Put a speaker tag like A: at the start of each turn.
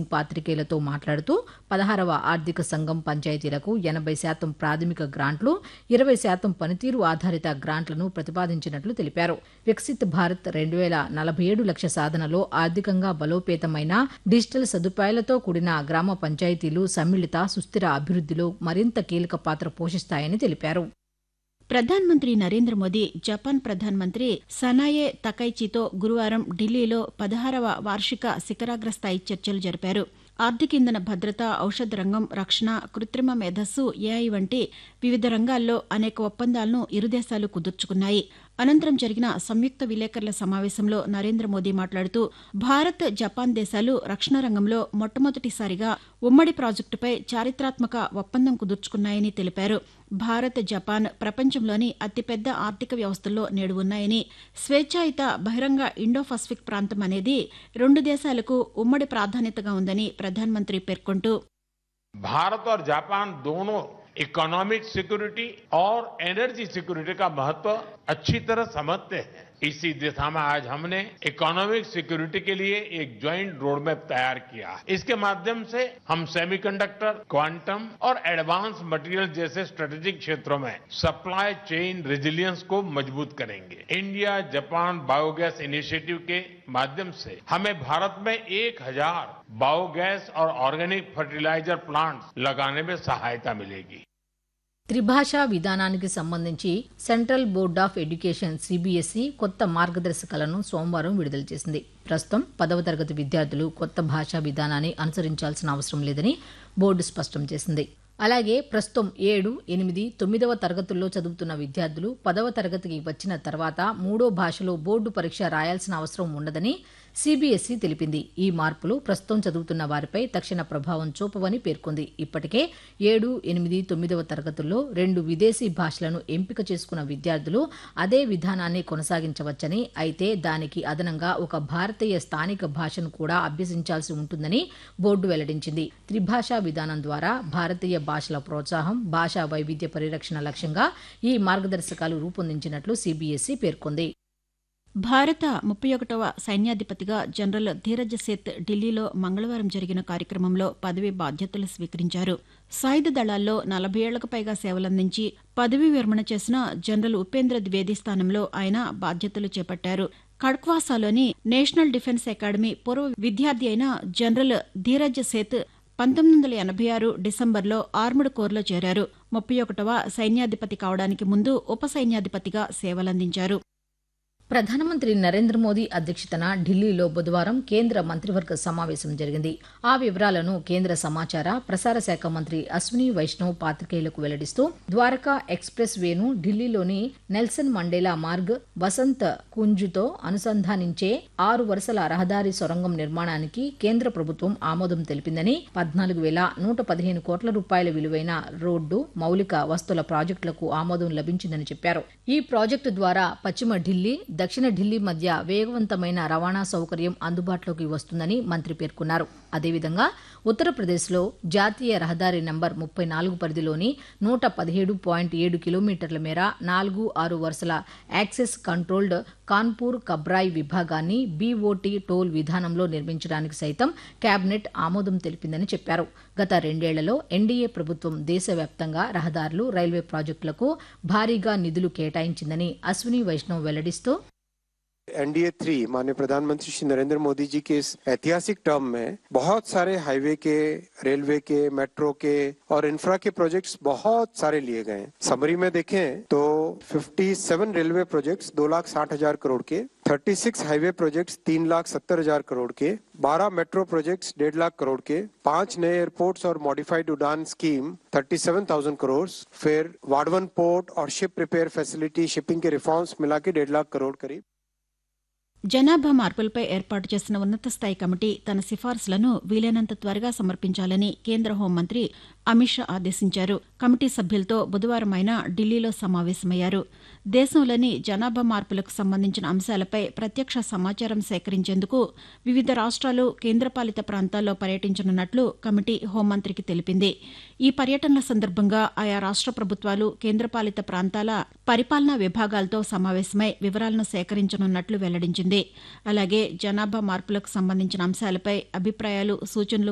A: సింగ్ పాతికేయులతో మాట్లాడుతూ పదహారవ ఆర్థిక సంఘం పంచాయతీలకు ఎనభై శాతం ప్రాథమిక గ్రాంట్లు ఇరవై శాతం పనితీరు ఆధారిత గ్రాంట్లను ప్రతిపాదించినట్లు తెలిపారు వికసిత్ భారత్ రెండు వేల నలభై ఏడు లక్ష్య సాధనలో ఆర్థికంగా బలోపేతమైన డిజిటల్ సదుపాయాలతో కూడిన గ్రామ పంచాయతీలు సమ్మిళిత సుస్థిర అభివృద్ధిలో మరింత కీలక పాత్ర పోషిస్తాయని తెలిపారు
B: ప్రధానమంత్రి నరేంద్ర మోదీ జపాన్ ప్రధానమంత్రి సనాయే తకైచితో గురువారం ఢిల్లీలో పదహారవ వార్షిక శిఖరాగ్ర స్థాయి చర్చలు జరిపారు ఆర్థిక ఇంధన భద్రత ఔషధ రంగం రక్షణ కృత్రిమ మేధస్సు ఏఐ వంటి వివిధ రంగాల్లో అనేక ఒప్పందాలను ఇరు దేశాలు కుదుర్చుకున్నాయి అనంతరం జరిగిన సంయుక్త విలేకరుల సమావేశంలో నరేంద్ర మోదీ మాట్లాడుతూ భారత్ జపాన్ దేశాలు రక్షణ రంగంలో మొట్టమొదటిసారిగా ఉమ్మడి ప్రాజెక్టుపై చారిత్రాత్మక ఒప్పందం కుదుర్చుకున్నాయని తెలిపారు భారత్ జపాన్ ప్రపంచంలోని అతిపెద్ద ఆర్థిక వ్యవస్థల్లో నేడు ఉన్నాయని స్వేచ్ఛాయుత బహిరంగ ఇండో పసిఫిక్ ప్రాంతం అనేది రెండు దేశాలకు ఉమ్మడి ప్రాధాన్యతగా ఉందని ప్రధానమంత్రి పేర్కొంటూ
C: भारत और जापान दोनों इकोनॉमिक सिक्योरिटी और एनर्जी सिक्योरिटी का महत्व अच्छी तरह समझते हैं इसी दिशा में आज हमने इकोनॉमिक सिक्योरिटी के लिए एक ज्वाइंट रोड मैप तैयार किया है इसके माध्यम से हम सेमीकंडक्टर क्वांटम और एडवांस मटेरियल जैसे स्ट्रेटेजिक क्षेत्रों में सप्लाई चेन रेजिलियंस को मजबूत करेंगे इंडिया जापान बायोगैस इनिशिएटिव के माध्यम से हमें भारत में एक हजार बायोगैस और ऑर्गेनिक फर्टिलाइजर प्लांट्स लगाने में सहायता मिलेगी
A: త్రిభాషా విధానానికి సంబంధించి central board of education CBSE కొత్త మార్గదర్శకాలను సోమవారం విడుదల చేసింది ప్రస్తుతం పదవ తరగతి విద్యార్థులు కొత్త భాషా విధానాన్ని అనుసరించాల్సిన అవసరం లేదని బోర్డు స్పష్టం చేసింది అలాగే ప్రస్తుతం ఏడు ఎనిమిది తొమ్మిదవ తరగతుల్లో చదువుతున్న విద్యార్థులు పదవ తరగతికి వచ్చిన తర్వాత మూడో భాషలో బోర్డు పరీక్ష రాయాల్సిన అవసరం ఉండదని సిబిఎస్ఈ తెలిపింది ఈ మార్పులు ప్రస్తుతం చదువుతున్న వారిపై తక్షణ ప్రభావం చూపవని పేర్కొంది ఇప్పటికే ఏడు ఎనిమిది తొమ్మిదవ తరగతుల్లో రెండు విదేశీ భాషలను ఎంపిక చేసుకున్న విద్యార్థులు అదే విధానాన్ని కొనసాగించవచ్చని అయితే దానికి అదనంగా ఒక భారతీయ స్థానిక భాషను కూడా అభ్యసించాల్సి ఉంటుందని బోర్డు వెల్లడించింది త్రిభాషా విధానం ద్వారా భారతీయ భాషల ప్రోత్సాహం భాషా వైవిధ్య పరిరక్షణ లక్ష్యంగా ఈ మార్గదర్శకాలు రూపొందించినట్లు సిబిఎస్ఈ పేర్కొంది
B: భారత ముప్పై ఒకటవ సైన్యాధిపతిగా జనరల్ ధీరజ్ సేత్ ఢిల్లీలో మంగళవారం జరిగిన కార్యక్రమంలో పదవి బాధ్యతలు స్వీకరించారు సాయుధ దళాల్లో నలభై ఏళ్లకు పైగా సేవలందించి పదవీ విరమణ చేసిన జనరల్ ఉపేంద్ర ద్వివేది స్థానంలో ఆయన బాధ్యతలు చేపట్టారు కడ్క్వాసాలోని నేషనల్ డిఫెన్స్ అకాడమీ పూర్వ విద్యార్థి అయిన జనరల్ ధీరజ్ సేత్ పంతొమ్మిది వందల ఎనభై ఆరు డిసెంబర్లో ఆర్ముడ్ కోర్లో చేరారు ముప్పై ఒకటవ సైన్యాధిపతి కావడానికి ముందు ఉప సైన్యాధిపతిగా సేవలందించారు
A: ప్రధానమంత్రి నరేంద్ర మోదీ అధ్యక్షతన ఢిల్లీలో బుధవారం కేంద్ర మంత్రివర్గ సమావేశం జరిగింది ఆ వివరాలను కేంద్ర సమాచార ప్రసార శాఖ మంత్రి అశ్విని వైష్ణవ్ పాతికేయులకు వెల్లడిస్తూ ద్వారకా ఎక్స్ప్రెస్ వేను ఢిల్లీలోని నెల్సన్ మండేలా మార్గ్ వసంత్ కుంజుతో అనుసంధానించే ఆరు వరుసల రహదారి సొరంగం నిర్మాణానికి కేంద్ర ప్రభుత్వం ఆమోదం తెలిపిందని పద్నాలుగు వేల నూట పదిహేను కోట్ల రూపాయల విలువైన రోడ్డు మౌలిక వస్తుల ప్రాజెక్టులకు ఆమోదం లభించిందని చెప్పారు ఈ ప్రాజెక్టు ద్వారా పశ్చిమ ఢిల్లీ దక్షిణ ఢిల్లీ మధ్య వేగవంతమైన రవాణా సౌకర్యం అందుబాటులోకి వస్తుందని మంత్రి పేర్కొన్నారు అదేవిధంగా ఉత్తరప్రదేశ్లో జాతీయ రహదారి నంబర్ ముప్పై నాలుగు పరిధిలోని నూట పదిహేడు పాయింట్ ఏడు కిలోమీటర్ల మేర నాలుగు ఆరు వరుసల యాక్సెస్ కంట్రోల్డ్ కాన్పూర్ కబ్రాయ్ విభాగాన్ని బీఓటీ టోల్ విధానంలో నిర్మించడానికి సైతం కేబినెట్ ఆమోదం తెలిపిందని చెప్పారు గత రెండేళ్లలో ఎన్డీఏ ప్రభుత్వం దేశవ్యాప్తంగా రహదారులు రైల్వే ప్రాజెక్టులకు భారీగా నిధులు కేటాయించిందని అశ్విని వైష్ణవ్ వెల్లడిస్తూ
D: एनडीए थ्री माननीय प्रधानमंत्री श्री नरेंद्र मोदी जी के इस ऐतिहासिक टर्म में बहुत सारे हाईवे के रेलवे के मेट्रो के और इंफ्रा के प्रोजेक्ट्स बहुत सारे लिए गए हैं समरी में देखें तो 57 रेलवे प्रोजेक्ट्स दो लाख साठ हजार करोड़ के 36 हाईवे प्रोजेक्ट्स तीन लाख सत्तर हजार करोड़ के 12 मेट्रो प्रोजेक्ट्स डेढ़ लाख करोड़ के पांच नए एयरपोर्ट्स और मॉडिफाइड उड़ान स्कीम 37,000 करोड़ फिर वाडवन पोर्ट और शिप रिपेयर फैसिलिटी शिपिंग के रिफॉर्म्स मिला के डेढ़ लाख करोड़ करीब
B: జనాభా మార్పులపై ఏర్పాటు చేసిన ఉన్నత స్థాయి కమిటీ తన సిఫార్సులను వీలైనంత త్వరగా సమర్పించాలని కేంద్ర హోంమంత్రి అమిత్ షా ఆదేశించారు కమిటీ సభ్యులతో బుధవారం ఆయన ఢిల్లీలో సమావేశమయ్యారు దేశంలోని జనాభా మార్పులకు సంబంధించిన అంశాలపై ప్రత్యక్ష సమాచారం సేకరించేందుకు వివిధ రాష్ట్రాలు కేంద్రపాలిత ప్రాంతాల్లో పర్యటించనున్నట్లు కమిటీ హోంమంత్రికి తెలిపింది ఈ పర్యటనల సందర్భంగా ఆయా రాష్ట్ర ప్రభుత్వాలు కేంద్రపాలిత ప్రాంతాల పరిపాలనా విభాగాలతో సమావేశమై వివరాలను సేకరించనున్నట్లు వెల్లడించింది అలాగే జనాభా మార్పులకు సంబంధించిన అంశాలపై అభిప్రాయాలు సూచనలు